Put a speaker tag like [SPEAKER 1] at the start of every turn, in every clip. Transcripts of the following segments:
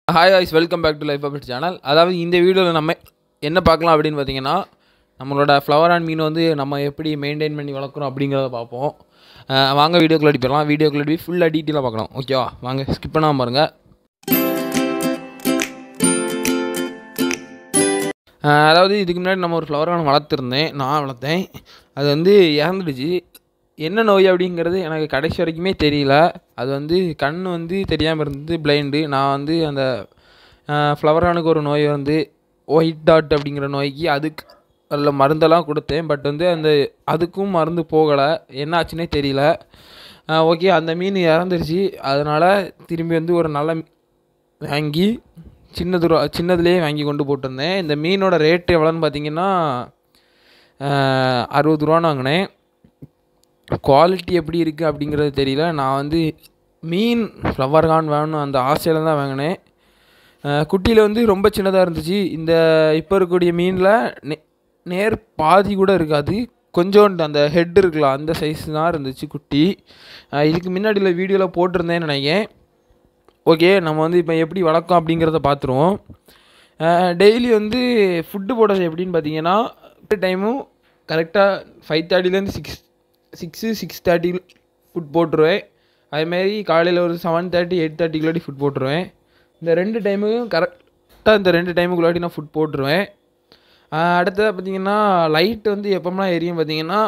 [SPEAKER 1] hi voice welcome back to life update channel அதாவது இந்த வீடியோவில் நம்ம என்ன பார்க்கலாம் அப்படின்னு பார்த்தீங்கன்னா நம்மளோட ஃப்ளவர் அண்ட் மீன் வந்து நம்ம எப்படி மெயின்டைன் பண்ணி வளர்க்குறோம் அப்படிங்கிறத பார்ப்போம் அஹ் வாங்க வீடியோக்குள்ள அடிப்பிடலாம் வீடியோக்குள்ள அடி ஃபுல்லாக டீட்டெயிலாக பார்க்கலாம் ஓகேவா வாங்க ஸ்கிப் பண்ணாமல் பாருங்கள் அஹ் அதாவது இதுக்கு முன்னாடி நம்ம ஒரு ஃப்ளவர் நான் வளர்த்துருந்தேன் நான் வளர்த்தேன் அது வந்து இறந்துடுச்சு என்ன நோய் அப்படிங்கிறது எனக்கு கடைசி வரைக்குமே தெரியல அது வந்து கண் வந்து தெரியாமல் இருந்தது பிளைண்டு நான் வந்து அந்த ஃப்ளவரானுக்கு ஒரு நோய் வந்து ஒயிட் டாட் அப்படிங்கிற நோய்க்கு அதுக்கு அதில் மருந்தெல்லாம் கொடுத்தேன் பட் வந்து அந்த அதுக்கும் மருந்து போகலை என்ன ஆச்சுன்னே தெரியல ஓகே அந்த மீன் இறந்துருச்சு அதனால் திரும்பி வந்து ஒரு நல்ல மீ- வாங்கி சின்னது ரூபா சின்னதுலேயே வாங்கி கொண்டு போட்டிருந்தேன் இந்த மீனோட ரேட்டு எவ்வளோன்னு பார்த்தீங்கன்னா அஹ், அறுபது ரூபான்னு வாங்கினேன் குவாலிட்டி எப்படி இருக்குது அப்படிங்கிறது தெரியல நான் வந்து மீன் ஃப்ளவர் கான் வேணும் அந்த ஆசையில் தான் வாங்கினேன் குட்டியில் வந்து ரொம்ப சின்னதாக இருந்துச்சு இந்த இப்போ இருக்கக்கூடிய மீனில் நே நேர் பாதி கூட இருக்காது கொஞ்சோண்டு அந்த ஹெட் இருக்கலாம் அந்த சைஸ் தான் இருந்துச்சு குட்டி அஹ் இதுக்கு முன்னாடியில் வீடியோவில் போட்டிருந்தேன்னு நினைக்கிறேன் ஓகே நம்ம வந்து இப்போ எப்படி வளர்க்கோம் அப்படிங்கிறத பார்த்துருவோம் டெய்லி வந்து ஃபுட்டு போடுறது எப்படின்னு பார்த்தீங்கன்னா டைமும் கரெக்டாக ஃபைவ் தேர்ட்டிலேருந்து six six six thirty food போட்டுருவேன் அதேமாரி காலையில் ஒரு செவன் தேர்ட்டி எயிட் தேர்ட்டிக்குள்ளாடி ஃபுட் போட்டுருவேன் இந்த ரெண்டு டைமுக்கும் கரெக்டாக இந்த ரெண்டு டைமுக்குள்ளாடி நான் ஃபுட் போட்டுருவேன் அடுத்தது பார்த்தீங்கன்னா லைட் வந்து எப்போம்லாம் எரியும் பார்த்தீங்கன்னா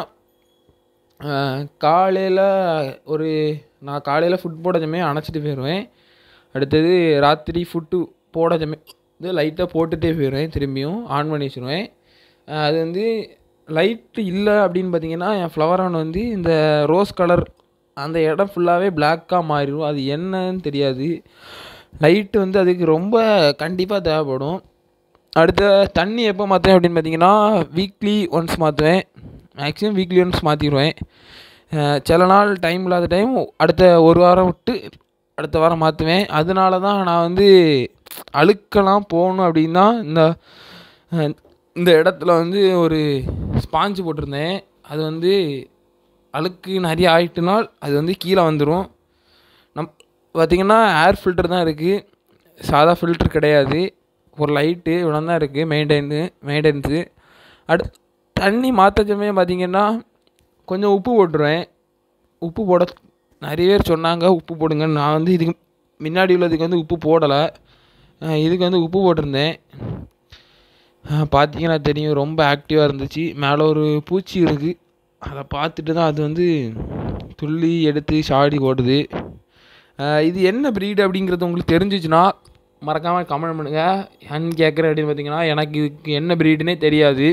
[SPEAKER 1] காலையில் ஒரு நான் காலையில் ஃபுட் போட சமயம் அணைச்சிட்டு போயிடுவேன் அடுத்தது ராத்திரி ஃபுட்டு போட சமயம் இது லைட்டாக போட்டுகிட்டே போயிடுவேன் திரும்பியும் ஆன் பண்ணி வச்சுருவேன் அஹ் அது வந்து லைட்டு இல்லை அப்படின்னு பார்த்தீங்கன்னா என் ஃப்ளவர் ஆன் வந்து இந்த ரோஸ் கலர் அந்த இடம் ஃபுல்லாகவே பிளாக்காக மாறிடும் அது என்னன்னு தெரியாது லைட்டு வந்து அதுக்கு ரொம்ப கண்டிப்பாக தேவைப்படும் அடுத்த தண்ணி எப்போ மாற்றுவேன் அப்படின்னு பார்த்தீங்கன்னா வீக்லி ஒன்ஸ் மாற்றுவேன் மேக்ஸிமம் வீக்லி ஒன்ஸ் மாற்றிடுவேன் சில நாள் டைம் இல்லாத டைம் அடுத்த ஒரு வாரம் விட்டு அடுத்த வாரம் மாற்றுவேன் அதனால தான் நான் வந்து அழுக்கெல்லாம் போகணும் அப்படின்னு தான் இந்த அஹ், இந்த இடத்துல வந்து ஒரு ஸ்பாஞ்சு போட்டிருந்தேன் அது வந்து அழுக்கு நிறைய ஆயிட்டுனால் அது வந்து கீழே வந்துடும் நம் பார்த்திங்கன்னா ஏர் ஃபில்டர் தான் இருக்குது சாதா ஃபில்டர் கிடையாது ஒரு லைட்டு இவ்வளோ தான் இருக்குது மெயின்டைனு மெயின்டெனன்ஸு அடு தண்ணி மாற்ற சமயம் பார்த்திங்கன்னா கொஞ்சம் உப்பு போட்டுருவேன் உப்பு போட நிறைய பேர் சொன்னாங்க உப்பு போடுங்கன்னு நான் வந்து இதுக்கு முன்னாடி உள்ளதுக்கு வந்து உப்பு போடலை அஹ் இதுக்கு வந்து உப்பு போட்டிருந்தேன் அஹ் பார்த்தீங்கன்னா தெரியும் ரொம்ப ஆக்டிவாக இருந்துச்சு மேலே ஒரு பூச்சி இருக்குது அதை பார்த்துட்டு தான் அது வந்து துள்ளி எடுத்து சாடி ஓடுது அஹ் இது என்ன ப்ரீடு அப்படிங்கிறது உங்களுக்கு தெரிஞ்சிச்சுன்னா மறக்காமல் கமெண்ட் பண்ணுங்கள் ஏன்னு கேட்குறேன் அப்படின்னு பார்த்தீங்கன்னா எனக்கு இதுக்கு என்ன ப்ரீடுனே தெரியாது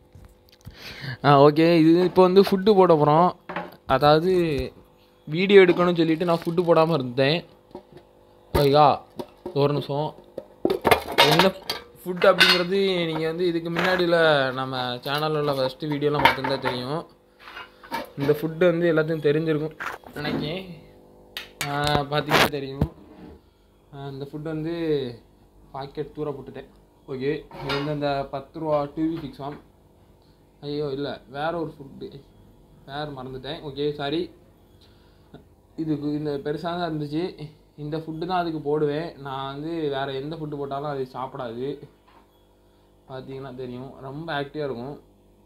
[SPEAKER 1] ஓகே இது இப்போ வந்து ஃபுட்டு போட போகிறோம் அதாவது வீடியோ எடுக்கணும்னு சொல்லிட்டு நான் ஃபுட்டு போடாமல் இருந்தேன் ஓகேவா ஒரு நிமிஷம் என்ன ஃபுட் அப்படிங்கிறது நீங்கள் வந்து இதுக்கு முன்னாடியில் நம்ம சேனலில் உள்ள ஃபஸ்ட்டு வீடியோலாம் பார்த்துருந்தா தெரியும் இந்த ஃபுட்டு வந்து எல்லாத்துக்கும் தெரிஞ்சிருக்கும் நினைக்கேன் பார்த்தீங்கன்னா தெரியும் ஆஹ் இந்த ஃபுட் வந்து பாக்கெட் தூர போட்டுட்டேன் ஓகே இது வந்து அந்த பத்து ரூபா டிவி சிக்ஸ் ஆம் ஐயோ இல்லை வேற ஒரு ஃபுட்டு வேறு மறந்துட்டேன் ஓகே சாரி இதுக்கு இந்த பெருசாக தான் இருந்துச்சு இந்த ஃபுட்டு தான் அதுக்கு போடுவேன் நான் வந்து வேறு எந்த ஃபுட்டு போட்டாலும் அது சாப்பிடாது பார்த்தீங்கன்னா தெரியும் ரொம்ப ஆக்டிவாக இருக்கும்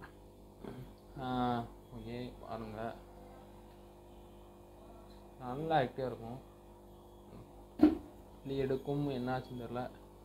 [SPEAKER 1] ஓகே பாருங்கள் நல்லா ஆக்டிவாக இருக்கும் கிளி எடுக்கும் என்ன ஆச்சுன்னு தெரில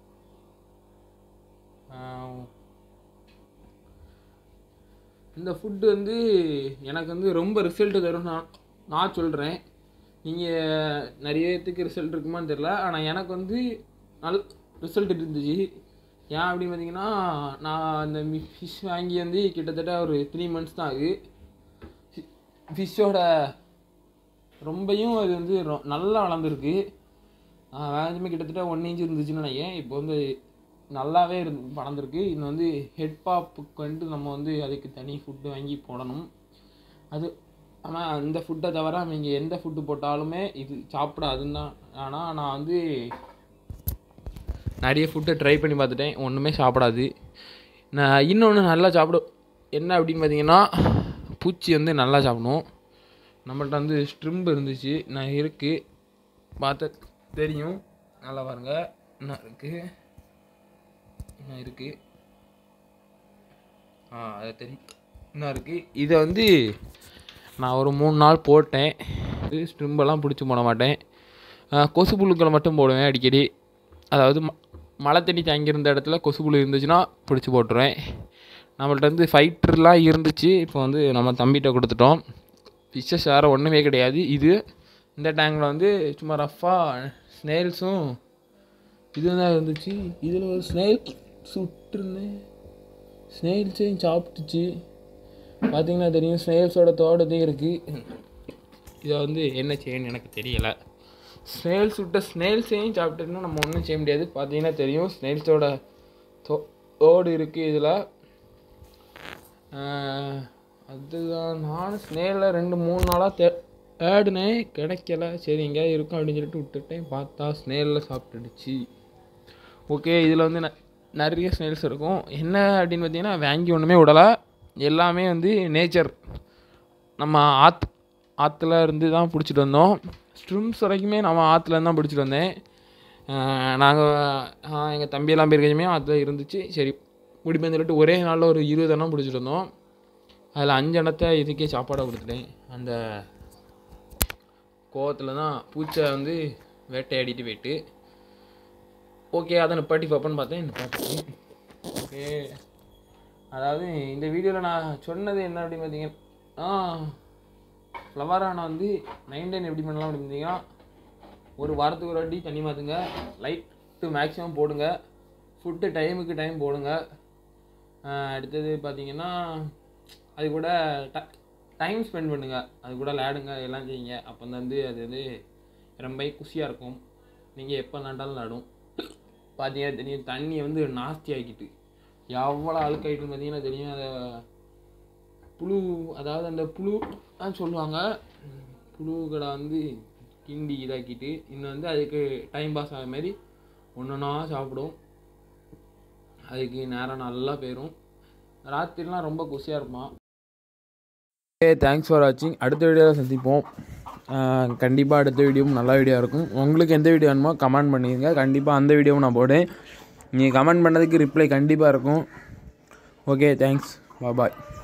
[SPEAKER 1] இந்த ஃபுட்டு வந்து எனக்கு வந்து ரொம்ப ரிசல்ட் தரும் நான் நான் சொல்கிறேன் நீங்கள் நிறைய பேர்த்துக்கு ரிசல்ட் இருக்குமான்னு தெரில ஆனால் எனக்கு வந்து நல் ரிசல்ட் இருந்துச்சு ஏன் அப்படின்னு பார்த்தீங்கன்னா நான் அந்த ஃபிஷ் வாங்கி வந்து கிட்டத்தட்ட ஒரு த்ரீ மந்த்ஸ் தான் ஆகுது ஃபிஷ்ஷோட ரொம்பையும் அது வந்து ரொ- நல்லா வளர்ந்துருக்கு வேகமே கிட்டத்தட்ட ஒன் இன்ச் இருந்துச்சுன்னு நினைக்கிறேன் இப்போ வந்து நல்லாவே இருந்து வளர்ந்துருக்கு இன்னும் வந்து ஹெட் பாப்புக்கு வந்து நம்ம வந்து அதுக்கு தனி ஃபுட்டு வாங்கி போடணும் அது ஆனால் அந்த ஃபுட்டை தவிர நீங்கள் எந்த ஃபுட்டு போட்டாலுமே இது சாப்பிடாதுன்னு தான் ஆனால் நான் வந்து நிறைய ஃபுட்டை ட்ரை பண்ணி பார்த்துட்டேன் ஒன்றுமே சாப்பிடாது நான் இன்னொன்று நல்லா சாப்பிடும் என்ன அப்படின்னு பார்த்தீங்கன்னா பூச்சி வந்து நல்லா சாப்பிடும் நம்மள்ட்ட வந்து ஸ்ட்ரிம்பு இருந்துச்சு நான் இருக்குது பார்த்த தெரியும் நல்லா பாருங்க என்ன இருக்குது என்ன இருக்குது ஆ அது தெரியும் என்ன இருக்குது இதை வந்து நான் ஒரு மூணு நாள் போட்டேன் இது ஸ்ட்ரிம்பெல்லாம் பிடிச்சி போட மாட்டேன் ஆ, கொசு புழுக்களை மட்டும் போடுவேன் அடிக்கடி அதாவது ம- மழை தண்ணி தங்கியிருந்த இடத்துல கொசு புழு இருந்துச்சுன்னா பிடிச்சி போட்டுருவேன் நம்மள்ட்ட வந்து ஃபைட்டர்லாம் இருந்துச்சு இப்போ வந்து நம்ம தம்பிகிட்ட கொடுத்துட்டோம் ஃபிஷ்ஷஸ் வேறு ஒன்றுமே கிடையாது இது இந்த டேங்கில் வந்து சும்மா ரஃப்பாக ஸ்னேல்ஸும் இதுதான் இருந்துச்சு இதில் ஒரு ஸ்னேல் சுட்டுருந்தேன் ஸ்னேல்ஸையும் சாப்பிட்டுச்சு பார்த்தீங்கன்னா தெரியும் ஸ்னேல்ஸோட தோடத்தையும் இருக்குது இதை வந்து என்ன செய்யணும்னு எனக்கு தெரியலை ஸ்னேல்ஸ் விட்ட ஸ்னேல்ஸையும் சாப்பிட்டுருந்தா நம்ம ஒன்றும் செய்ய முடியாது பார்த்தீங்கன்னா தெரியும் ஸ்னேல்ஸோட தோ தோடு இருக்குது இதில் அதுதான் நானும் ஸ்னேலில் ரெண்டு மூணு நாளாக தே தேடினேன் கிடைக்கல சரி எங்கேயாவது இருக்கும் அப்படின்னு சொல்லிட்டு விட்டுட்டேன் பார்த்தா ஸ்னேலில் சாப்பிட்டுடுச்சு ஓகே இதில் வந்து ந- நிறைய ஸ்னேல்ஸ் இருக்கும் என்ன அப்படின்னு பார்த்தீங்கன்னா வாங்கி ஒன்றுமே விடலை எல்லாமே வந்து நேச்சர் நம்ம ஆத் ஆற்றுல இருந்து தான் பிடிச்சிட்டு வந்தோம் ஸ்ட்ரிம்ஸ் வரைக்குமே நம்ம ஆற்றுல இருந்து தான் பிடிச்சிட்டு வந்தேன் நாங்கள் எங்கள் தம்பியெல்லாம் போயிருக்கச்சுமே ஆற்றுல இருந்துச்சு சரி முடிப்பேன்னு சொல்லிட்டு ஒரே நாளில் ஒரு இருபது எண்ணம் பிடிச்சிட்டு வந்தோம் அதில் அஞ்சு எண்ணத்தை இதுக்கே சாப்பாடாக கொடுத்துட்டேன் அந்த கோவத்தில் தான் பூச்சை வந்து வேட்டையாடிட்டு போயிட்டு ஓகே அதை நிப்பாட்டி பார்ப்பேன்னு பார்த்தேன் நிப்பாட்டி ஓகே அதாவது இந்த வீடியோவில் நான் சொன்னது என்ன அப்படின்னு பார்த்தீங்கன்னா ஃப்ளவரான வந்து நைன் டென் எப்படி பண்ணலாம் அப்படின்னு பார்த்தீங்கன்னா ஒரு வாரத்துக்கு ஒரு வாட்டி தண்ணி மாற்றுங்க லைட்டு மேக்ஸிமம் போடுங்க ஃபுட்டு டைமுக்கு டைம் போடுங்க ஆஹ் அடுத்தது பார்த்தீங்கன்னா அது கூட டைம் ஸ்பெண்ட் பண்ணுங்க அது கூட விளையாடுங்க எல்லாம் செய்யுங்க அப்போ வந்து அது வந்து ரொம்ப குஷியாக இருக்கும் நீங்கள் எப்போ நட்டாலும் நடும் பார்த்தீங்கன்னா தெரியும் தண்ணியை வந்து நாஸ்தி ஆக்கிட்டு எவ்வளோ அழுக்காயிட்டு பார்த்தீங்கன்னா தெரியும் அதை புழு அதாவது அந்த புழு தான் சொல்லுவாங்க உம், புழுக்களை வந்து கிண்டி இதாக்கிட்டு இன்னும் வந்து அதுக்கு டைம் பாஸ் ஆகிற மாதிரி ஒன்றுனா சாப்பிடும் அதுக்கு நேரம் நல்லா போயிடும் ராத்திரிலாம் ரொம்ப குஷியாக இருப்பான் ஓகே தேங்க்ஸ் ஃபார் வாட்சிங் அடுத்த வீடியோவில் சந்திப்போம் கண்டிப்பாக அடுத்த வீடியோவும் நல்ல வீடியோ இருக்கும் உங்களுக்கு எந்த வீடியோ வேணுமோ கமெண்ட் பண்ணிடுங்க கண்டிப்பாக அந்த வீடியோவும் நான் போடுறேன் நீங்கள் கமெண்ட் பண்ணதுக்கு ரிப்ளை கண்டிப்பாக இருக்கும் ஓகே தேங்க்ஸ் பாய்